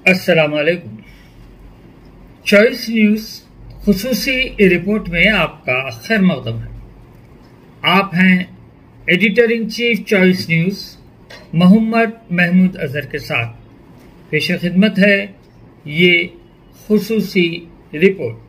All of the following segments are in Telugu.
असलकुम चॉइस न्यूज खसूसी रिपोर्ट में आपका खैर मकदम है आप हैं editor in chief Choice News Mohammad Mahmood Azhar के साथ पेश खिदमत है ये खसूसी रिपोर्ट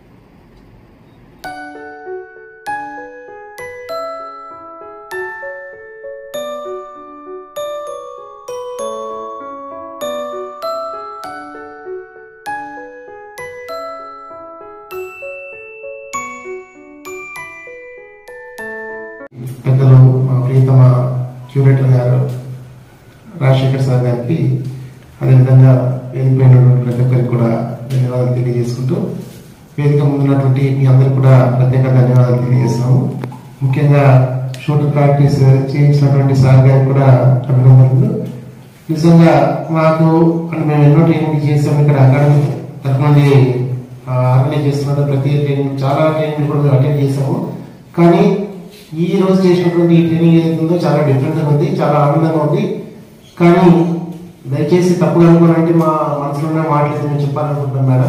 పెద్దలు మా ప్రియతమ క్యూరేటర్ గారు రాజశేఖర్ సార్ గారికి అదేవిధంగా వేదిక పైన ఉన్నటువంటి ప్రతి ఒక్కరికి కూడా ధన్యవాదాలు తెలియజేసుకుంటూ వేదిక ముందున్నటువంటి మీ అందరికి కూడా ప్రత్యేక ధన్యవాదాలు తెలియజేస్తున్నాము ముఖ్యంగా షూటర్ ప్రాక్టీస్ చేయించినటువంటి సార్ గారికి కూడా అభినందనలు నిజంగా మాకు అంటే మేము ఎన్నో ట్రైనింగ్ చేసాము ఇక్కడ అకాడమీ తరఫు నుండి ఆర్గనైజ్ చేస్తున్న ప్రతి ట్రైనింగ్ చాలా ట్రైనింగ్ కూడా మేము అటెండ్ చేసాము కానీ ఈ రోజు చేసినటువంటి ఈ ట్రైనింగ్ ఏదైతే ఉందో చాలా డిఫరెంట్ గా ఉంది చాలా ఆనందంగా ఉంది కానీ దయచేసి తప్పుగా అనుకోనంటే మా మనసులో ఉన్న మాటలు ఏదో నేను చెప్పాలనుకుంటున్నాను మేడం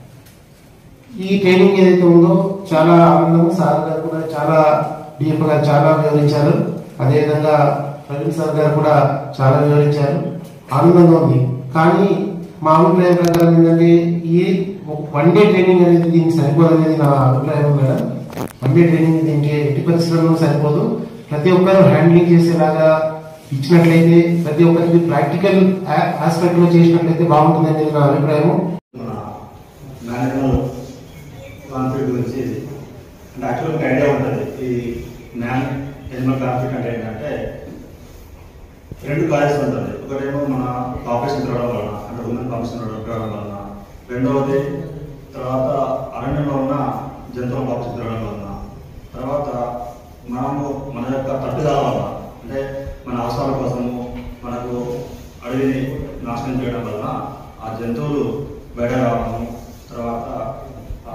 ఈ ట్రైనింగ్ ఏదైతే ఉందో చాలా ఆనందం సార్ గారు కూడా చాలా డీప్ గా చాలా వివరించారు అదేవిధంగా ప్రవీణ్ సార్ గారు కూడా చాలా వివరించారు ఆనందంగా ఉంది కానీ మా అభిప్రాయం ప్రకారం ఏంటంటే ఈ వన్ డే ట్రైనింగ్ అనేది దీనికి సరిపోదనేది నా అభిప్రాయం మేడం వన్ డే ట్రైనింగ్ దీనికి ఎట్టి పరిస్థితుల్లో సరిపోదు ప్రతి ఒక్కరు హ్యాండ్లింగ్ చేసేలాగా ఇచ్చినట్లయితే ప్రతి ఒక్కరికి ప్రాక్టికల్ ఆస్పెక్ట్ లో చేసినట్లయితే బాగుంటుంది అనేది నా అభిప్రాయం మన నాణ్యతలు కాన్ఫ్లిక్ట్ గురించి అంటే యాక్చువల్ ఒక ఐడియా ఉంటుంది ఈ మ్యాన్ ఎనిమల్ కాన్ఫ్లిక్ట్ అంటే ఏంటంటే రెండు కాజెస్ ఉంటుంది ఒకటేమో మన పాపులేషన్ తిరగడం వలన అంటే ఉమెన్ పాపులేషన్ తిరగడం వలన రెండవది తర్వాత అరణ్యంలో ఉన్న జంతువుల పాపులేషన్ తిరగడం వలన తర్వాత మనము మన యొక్క తప్పిదాల వలన అంటే మన అవసరాల కోసము మనకు అడవిని నాశనం చేయడం వలన ఆ జంతువులు బయట రావడము తర్వాత ఆ,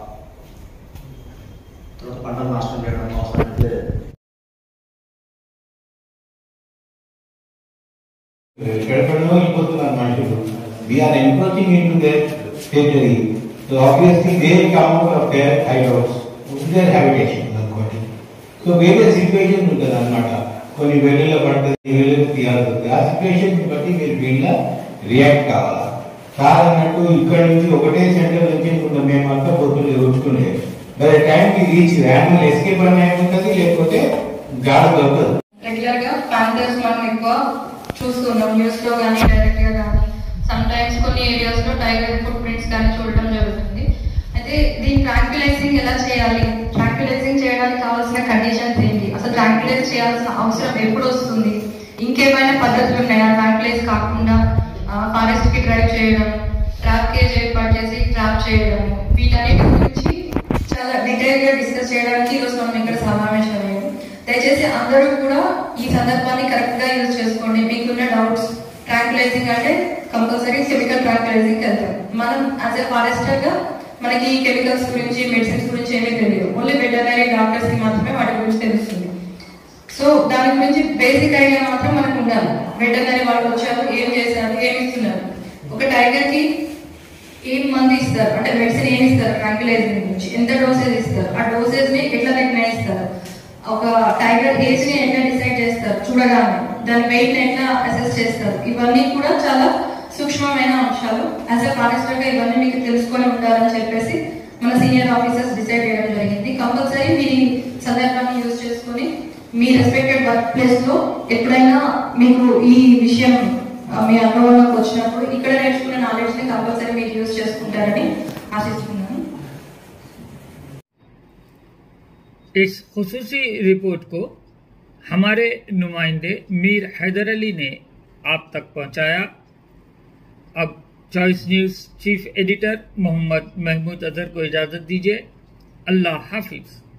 తర్వాత పంటలు నాశనం చేయడం అవసరమైతే ఎక్కడెక్కడో వెళ్ళిపోతున్నారు మనుషులు we are encroaching into their territory so obviously they come out of their hideouts their habitation అనుకోండి సో వేరే సిచ్యువేషన్ ఉంటుంది అనమాట కొన్ని వేళల్లో పడుతుంది వేళలు తీయాల్సి ఆ సిచ్యువేషన్ బట్టి మీరు వీళ్ళ రియాక్ట్ కావాలి సార్ అన్నట్టు ఇక్కడ నుంచి ఒకటే సెంటర్ నుంచి కొంచెం మేము అంతా పొద్దున్న వచ్చుకునే బై టైం కి రీచ్ యానిమల్ ఎస్కేప్ అన్న ఉంటుంది లేకపోతే గాఢ దొరకదు రెగ్యులర్ గా ప్యాంథర్స్ మనం ఎక్కువ చూస్తున్నాం న్యూస్ లో కానీ డైరెక్ట్ గా కానీ సమ్ టైమ్స్ కొన్ని ఏరియాస్ లో టైగర్ ఫుట్ ప్రింట్స్ కానీ చూడటం జరుగుతుంది అయితే దీని ట్రాంక్యులైజింగ్ ఎలా చేయాలి ట్రాంక్యులైజింగ్ చేయడానికి కావాల్సిన కండిషన్స్ ఏంటి అసలు ట్రాంక్యులైజ్ చేయాల్సిన అవసరం ఎప్పుడు వస్తుంది ఇంకేమైనా పద్ధతులు ఉన్నాయా ట్రాంక్యులైజ్ కాకుండా ఫారెస్ట్ కి డ్రైవ్ చేయడం ట్రాప్ కేజ్ ఏర్పాటు చేసి ట్రాప్ చేయడం వీటన్నిటి గురించి చాలా డీటెయిల్ గా డిస్కస్ చేయడానికి ఈరోజు మనం ఇక్కడ సమావేశమయ్యాము దయచేసి అందరూ కూడా ఈ సందర్భాన్ని కరెక్ట్ గా యూజ్ చేసుకోండి మీకున్న డౌట్స్ ట్రాంక్యులైజింగ్ అంటే కంపల్సరీ కెమికల్ ట్రాంక్యులైజింగ్ వెళ్తాం మనం యాజ్ ఎ ఫారెస్టర్ గా మనకి ఈ కెమికల్స్ గురించి మెడిసిన్స్ గురించి ఏమీ తెలియదు ఓన్లీ వెటర్నరీ డాక్టర్స్ కి మాత్రమే వాటి గురించి తెలుస్తుంది సో దాని గురించి బేసిక్ ఐడియా మాత్రం మనకు ఉండాలి వెటర్నరీ వాళ్ళు వచ్చారు ఏం చేశారు ఏమి ఇస్తున్నారు ఒక టైగర్ కి ఏం మంది ఇస్తారు అంటే మెడిసిన్ ఏమి ఇస్తారు ట్రాంక్యులైజింగ్ గురించి ఎంత డోసేజ్ ఇస్తారు ఆ డోసేజ్ ని ఎట్లా నిర్ణయిస్తారు ఒక టైగర్ ఏజ్ ని ఎట్లా డిసైడ్ చేస్తారు చూడగానే దాని వెయిట్ ని ఎట్లా అసెస్ చేస్తారు ఇవన్నీ కూడా చాలా సూక్ష్మమైన అంశాలు యాజ్ ఎ ఫారెస్టర్ గా ఇవన్నీ మీకు తెలుసుకొని ఉండాలని చెప్పేసి మన సీనియర్ ఆఫీసర్స్ డిసైడ్ చేయడం జరిగింది కంపల్సరీ మీరు ఈ సందర్భాన్ని యూజ్ చేసుకొని మీ రెస్పెక్టెడ్ వర్క్ ప్లేస్ లో ఎప్పుడైనా మీకు ఈ విషయం ఆ, మీ అనుభవంలోకి వచ్చినప్పుడు ఇక్కడ నేర్చుకున్న నాలెడ్జ్ ని కంపల్సరీ మీరు యూజ్ చేసుకుంటారని ఆశిస్తున్నాను इस खसूसी रिपोर्ट को हमारे नुमाइंदे मीर हैदर अली ने आप तक पहुंचाया अब Choice News chief editor Mohammad Mahmood Azhar को इजाज़त दीजिए अल्लाह हाफिज़